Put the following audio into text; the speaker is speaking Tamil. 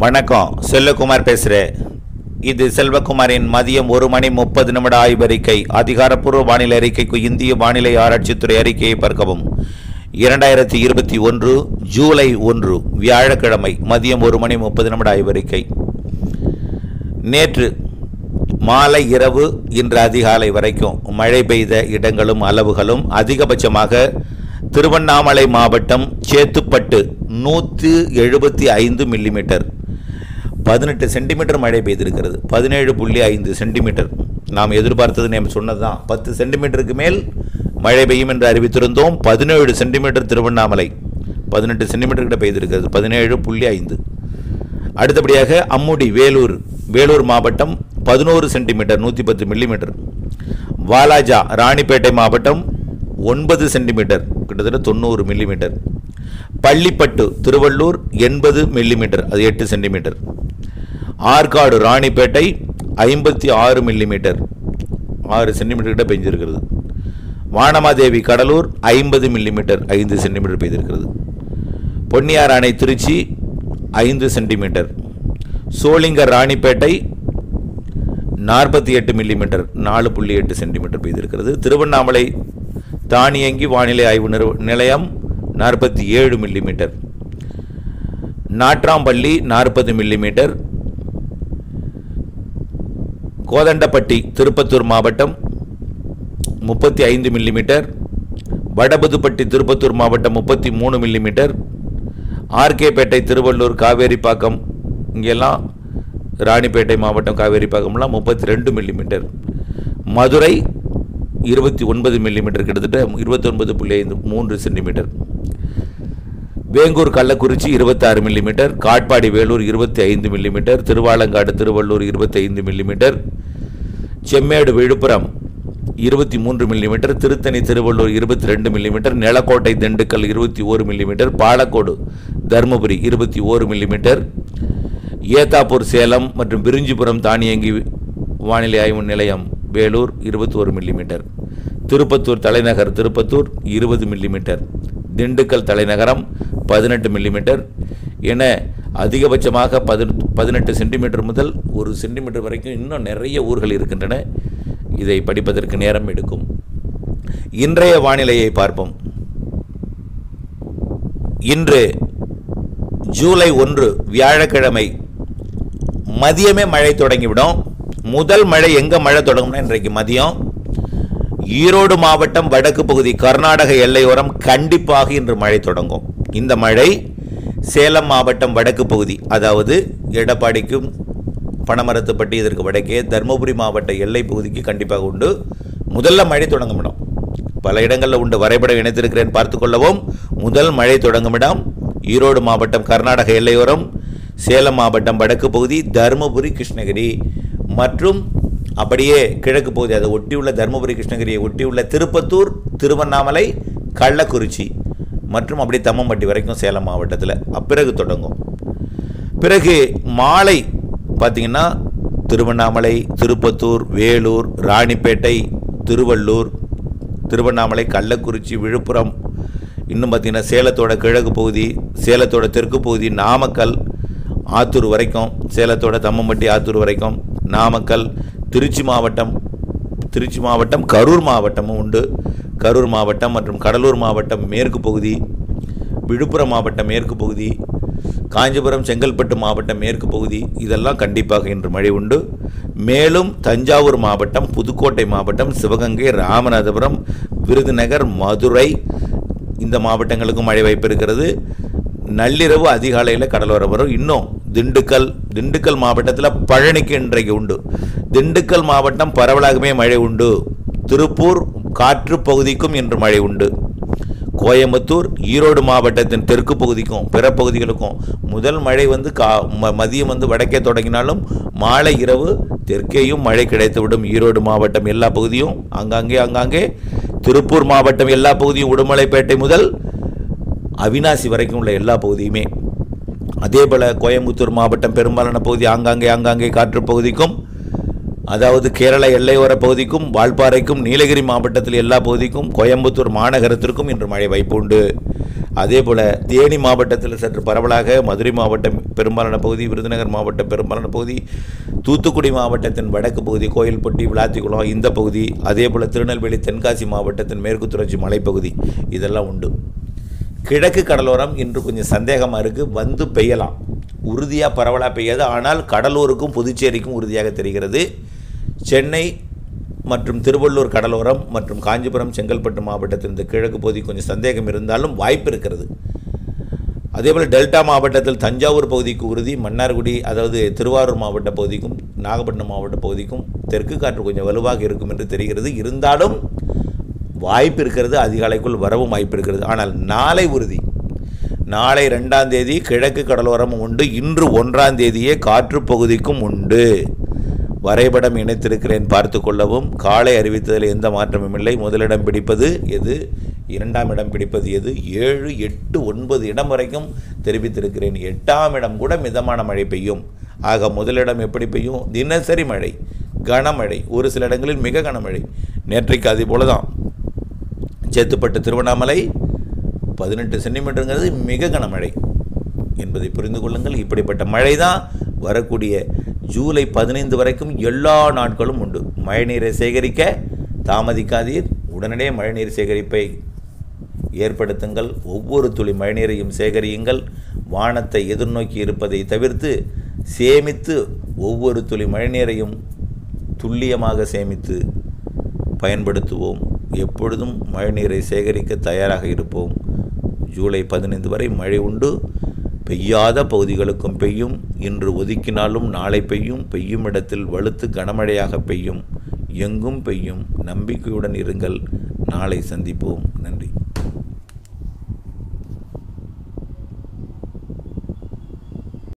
வணக்கம் செல்வகுமார் பேசுகிறேன் இது செல்வகுமாரின் மதியம் ஒரு மணி முப்பது நிமிட ஆய்வறிக்கை அதிகாரப்பூர்வ வானிலை அறிக்கைக்கு இந்திய வானிலை ஆராய்ச்சித்துறை அறிக்கையை பார்க்கவும் இரண்டாயிரத்தி இருபத்தி ஒன்று ஜூலை ஒன்று வியாழக்கிழமை மதியம் ஒரு மணி முப்பது நிமிட ஆய்வறிக்கை நேற்று மாலை இரவு இன்று அதிகாலை வரைக்கும் மழை பெய்த இடங்களும் அளவுகளும் அதிகபட்சமாக திருவண்ணாமலை மாவட்டம் சேத்துப்பட்டு நூற்று எழுபத்தி ஐந்து மில்லிமீட்டர் பதினெட்டு சென்டிமீட்டர் மழை பெய்திருக்கிறது பதினேழு புள்ளி ஐந்து சென்டிமீட்டர் நாம் எதிர்பார்த்தது நாம் சொன்னதுதான் பத்து சென்டிமீட்டருக்கு மேல் மழை பெய்யும் என்று அறிவித்திருந்தோம் பதினேழு சென்டிமீட்டர் திருவண்ணாமலை பதினெட்டு சென்டிமீட்டர் கிட்ட பெய்திருக்கிறது பதினேழு புள்ளி ஐந்து அடுத்தபடியாக அம்முடி வேலூர் வேலூர் மாவட்டம் பதினோரு சென்டிமீட்டர் நூற்றி பத்து மில்லிமீட்டர் வாலாஜா ராணிப்பேட்டை மாவட்டம் ஒன்பது சென்டிமீட்டர் கிட்டத்தட்ட தொண்ணூறு மில்லிமீட்டர் பள்ளிப்பட்டு திருவள்ளூர் எண்பது மில்லிமீட்டர் அது எட்டு சென்டிமீட்டர் ஆற்காடு ராணிப்பேட்டை ஐம்பத்தி ஆறு மில்லிமீட்டர் ஆறு சென்டிமீட்டர் கிட்ட பெஞ்சிருக்கிறது வானமாதேவி கடலூர் ஐம்பது மில்லிமீட்டர் ஐந்து சென்டிமீட்டர் பெய்திருக்கிறது பொன்னியார் அணை திருச்சி ஐந்து சென்டிமீட்டர் சோளிங்கர் ராணிப்பேட்டை நாற்பத்தி எட்டு மில்லிமீட்டர் நாலு புள்ளி எட்டு சென்டிமீட்டர் பெய்திருக்கிறது திருவண்ணாமலை தானியங்கி வானிலை ஆய்வு நிறுவ நிலையம் நாற்பத்தி ஏழு மில்லிமீட்டர் நாட்ராம்பள்ளி நாற்பது மில்லிமீட்டர் கோதண்டப்பட்டி திருப்பத்தூர் மாவட்டம் முப்பத்தி ஐந்து மில்லிமீட்டர் வடபுதுப்பட்டி திருப்பத்தூர் மாவட்டம் முப்பத்தி மூணு மில்லிமீட்டர் ஆர்கேபேட்டை திருவள்ளூர் காவேரிப்பாக்கம் இங்கெல்லாம் ராணிப்பேட்டை மாவட்டம் காவேரிப்பாக்கம்லாம் முப்பத்தி ரெண்டு மில்லிமீட்டர் மதுரை இருபத்தி ஒன்பது மில்லிமீட்டர் கிட்டத்தட்ட இருபத்தி ஒன்பது புள்ளி ஐந்து மூன்று சென்டிமீட்டர் வேங்கூர் கள்ளக்குறிச்சி இருபத்தாறு மில்லிமீட்டர் காட்பாடி வேலூர் இருபத்தி ஐந்து மில்லிமீட்டர் திருவாலங்காடு திருவள்ளூர் இருபத்தி ஐந்து மில்லிமீட்டர் செம்மேடு விழுப்புரம் இருபத்தி மூன்று மில்லிமீட்டர் திருத்தணி திருவள்ளூர் இருபத்தி ரெண்டு மில்லிமீட்டர் நிலக்கோட்டை திண்டுக்கல் இருபத்தி ஓரு மில்லிமீட்டர் பாலக்கோடு தருமபுரி இருபத்தி ஓரு மில்லிமீட்டர் ஏத்தாப்பூர் சேலம் மற்றும் விரிஞ்சிபுரம் தானியங்கி வானிலை ஆய்வு நிலையம் வேலூர் இருபத்தி ஒரு மில்லிமீட்டர் திருப்பத்தூர் தலைநகர் திருப்பத்தூர் இருபது மில்லிமீட்டர் திண்டுக்கல் தலைநகரம் பதினெட்டு மில்லிமீட்டர் என அதிகபட்சமாக பதி பதினெட்டு சென்டிமீட்டர் முதல் ஒரு சென்டிமீட்டர் வரைக்கும் இன்னும் நிறைய ஊர்கள் இருக்கின்றன இதை படிப்பதற்கு நேரம் எடுக்கும் இன்றைய வானிலையை பார்ப்போம் இன்று ஜூலை ஒன்று வியாழக்கிழமை மதியமே மழை தொடங்கிவிடும் முதல் மழை எங்கே மழை தொடங்கும்னா இன்றைக்கு மதியம் ஈரோடு மாவட்டம் வடக்கு பகுதி கர்நாடக எல்லையோரம் கண்டிப்பாக இன்று மழை தொடங்கும் இந்த மழை சேலம் மாவட்டம் வடக்கு பகுதி அதாவது எடப்பாடிக்கும் பனமரத்துப்பட்டி இதற்கு வடக்கே தருமபுரி மாவட்ட எல்லை பகுதிக்கு கண்டிப்பாக உண்டு முதல்ல மழை தொடங்கும் இடம் பல இடங்களில் உண்டு வரைபடம் இணைத்திருக்கிறேன் பார்த்து கொள்ளவும் முதல் மழை தொடங்கும் இடம் ஈரோடு மாவட்டம் கர்நாடக எல்லையோரம் சேலம் மாவட்டம் வடக்கு பகுதி தருமபுரி கிருஷ்ணகிரி மற்றும் அப்படியே கிழக்கு பகுதி அதை ஒட்டியுள்ள தருமபுரி கிருஷ்ணகிரியை ஒட்டியுள்ள திருப்பத்தூர் திருவண்ணாமலை கள்ளக்குறிச்சி மற்றும் அப்படியே தம்மம்பட்டி வரைக்கும் சேலம் மாவட்டத்தில் அப்பிறகு தொடங்கும் பிறகு மாலை பார்த்தீங்கன்னா திருவண்ணாமலை திருப்பத்தூர் வேலூர் ராணிப்பேட்டை திருவள்ளூர் திருவண்ணாமலை கள்ளக்குறிச்சி விழுப்புரம் இன்னும் பார்த்தீங்கன்னா சேலத்தோட கிழக்கு பகுதி சேலத்தோட தெற்கு பகுதி நாமக்கல் ஆத்தூர் வரைக்கும் சேலத்தோட தம்மம்பட்டி ஆத்தூர் வரைக்கும் நாமக்கல் திருச்சி மாவட்டம் திருச்சி மாவட்டம் கரூர் மாவட்டமும் உண்டு கரூர் மாவட்டம் மற்றும் கடலூர் மாவட்டம் மேற்கு பகுதி விழுப்புரம் மாவட்டம் மேற்கு பகுதி காஞ்சிபுரம் செங்கல்பட்டு மாவட்டம் மேற்கு பகுதி இதெல்லாம் கண்டிப்பாக இன்று மழை உண்டு மேலும் தஞ்சாவூர் மாவட்டம் புதுக்கோட்டை மாவட்டம் சிவகங்கை ராமநாதபுரம் விருதுநகர் மதுரை இந்த மாவட்டங்களுக்கும் மழை வாய்ப்பு இருக்கிறது நள்ளிரவு அதிகாலையில் கடலோரம் வரும் இன்னும் திண்டுக்கல் திண்டுக்கல் மாவட்டத்தில் பழனிக்கு இன்றைக்கு உண்டு திண்டுக்கல் மாவட்டம் பரவலாகவே மழை உண்டு திருப்பூர் காற்று பகுதிக்கும் இன்று மழை உண்டு கோயம்புத்தூர் ஈரோடு மாவட்டத்தின் தெற்கு பகுதிக்கும் பிற பகுதிகளுக்கும் முதல் மழை வந்து கா ம- மதியம் வந்து வடக்கே தொடங்கினாலும் மாலை இரவு தெற்கேயும் மழை கிடைத்துவிடும் ஈரோடு மாவட்டம் எல்லா பகுதியும் ஆங்காங்கே ஆங்காங்கே திருப்பூர் மாவட்டம் எல்லா பகுதியும் உடுமலைப்பேட்டை முதல் அவினாசி வரைக்கும் உள்ள எல்லா பகுதியுமே அதே போல் கோயம்புத்தூர் மாவட்டம் பெரும்பாலான பகுதி ஆங்காங்கே ஆங்காங்கே காற்று பகுதிக்கும் அதாவது கேரள எல்லையோர பகுதிக்கும் வால்பாறைக்கும் நீலகிரி மாவட்டத்தில் எல்லா பகுதிக்கும் கோயம்புத்தூர் மாநகரத்திற்கும் இன்று மழை வாய்ப்பு உண்டு அதே போல் தேனி மாவட்டத்தில் சற்று பரவலாக மதுரை மாவட்டம் பெரும்பாலான பகுதி விருதுநகர் மாவட்டம் பெரும்பாலான பகுதி தூத்துக்குடி மாவட்டத்தின் வடக்கு பகுதி கோயில்பட்டி விளாத்திக்குளம் இந்த பகுதி அதே போல் திருநெல்வேலி தென்காசி மாவட்டத்தின் மேற்கு தொடர்ச்சி மலைப்பகுதி இதெல்லாம் உண்டு கிழக்கு கடலோரம் இன்று கொஞ்சம் சந்தேகமாக இருக்குது வந்து பெய்யலாம் உறுதியாக பரவலாக பெய்யாது ஆனால் கடலூருக்கும் புதுச்சேரிக்கும் உறுதியாக தெரிகிறது சென்னை மற்றும் திருவள்ளூர் கடலோரம் மற்றும் காஞ்சிபுரம் செங்கல்பட்டு மாவட்டத்தின் இந்த கிழக்கு பகுதி கொஞ்சம் சந்தேகம் இருந்தாலும் வாய்ப்பு இருக்கிறது அதேபோல் டெல்டா மாவட்டத்தில் தஞ்சாவூர் பகுதிக்கு உறுதி மன்னார்குடி அதாவது திருவாரூர் மாவட்ட பகுதிக்கும் நாகப்பட்டினம் மாவட்ட பகுதிக்கும் தெற்கு காற்று கொஞ்சம் வலுவாக இருக்கும் என்று தெரிகிறது இருந்தாலும் வாய்ப்பு இருக்கிறது அதிகாலைக்குள் வரவும் வாய்ப்பு இருக்கிறது ஆனால் நாளை உறுதி நாளை ரெண்டாம் தேதி கிழக்கு கடலோரமும் உண்டு இன்று ஒன்றாம் தேதியே காற்று பகுதிக்கும் உண்டு வரைபடம் இணைத்திருக்கிறேன் பார்த்து கொள்ளவும் காலை அறிவித்ததில் எந்த மாற்றமும் இல்லை முதலிடம் பிடிப்பது எது இரண்டாம் இடம் பிடிப்பது எது ஏழு எட்டு ஒன்பது இடம் வரைக்கும் தெரிவித்திருக்கிறேன் எட்டாம் இடம் கூட மிதமான மழை பெய்யும் ஆக முதலிடம் எப்படி பெய்யும் தினசரி மழை கனமழை ஒரு சில இடங்களில் மிக கனமழை நேற்றைக்கு அதே போல தான் சேத்துப்பட்டு திருவண்ணாமலை பதினெட்டு சென்டிமீட்டருங்கிறது மிக கனமழை என்பதை புரிந்து கொள்ளுங்கள் இப்படிப்பட்ட மழை தான் வரக்கூடிய ஜூலை பதினைந்து வரைக்கும் எல்லா நாட்களும் உண்டு மழைநீரை சேகரிக்க தாமதிக்காதீர் உடனடியே மழைநீர் சேகரிப்பை ஏற்படுத்துங்கள் ஒவ்வொரு துளி மழைநீரையும் சேகரியுங்கள் வானத்தை எதிர்நோக்கி இருப்பதை தவிர்த்து சேமித்து ஒவ்வொரு துளி மழைநீரையும் துல்லியமாக சேமித்து பயன்படுத்துவோம் எப்பொழுதும் மழைநீரை சேகரிக்க தயாராக இருப்போம் ஜூலை பதினைந்து வரை மழை உண்டு பெய்யாத பகுதிகளுக்கும் பெய்யும் இன்று ஒதுக்கினாலும் நாளை பெய்யும் பெய்யும் இடத்தில் வலுத்து கனமழையாக பெய்யும் எங்கும் பெய்யும் நம்பிக்கையுடன் இருங்கள் நாளை சந்திப்போம் நன்றி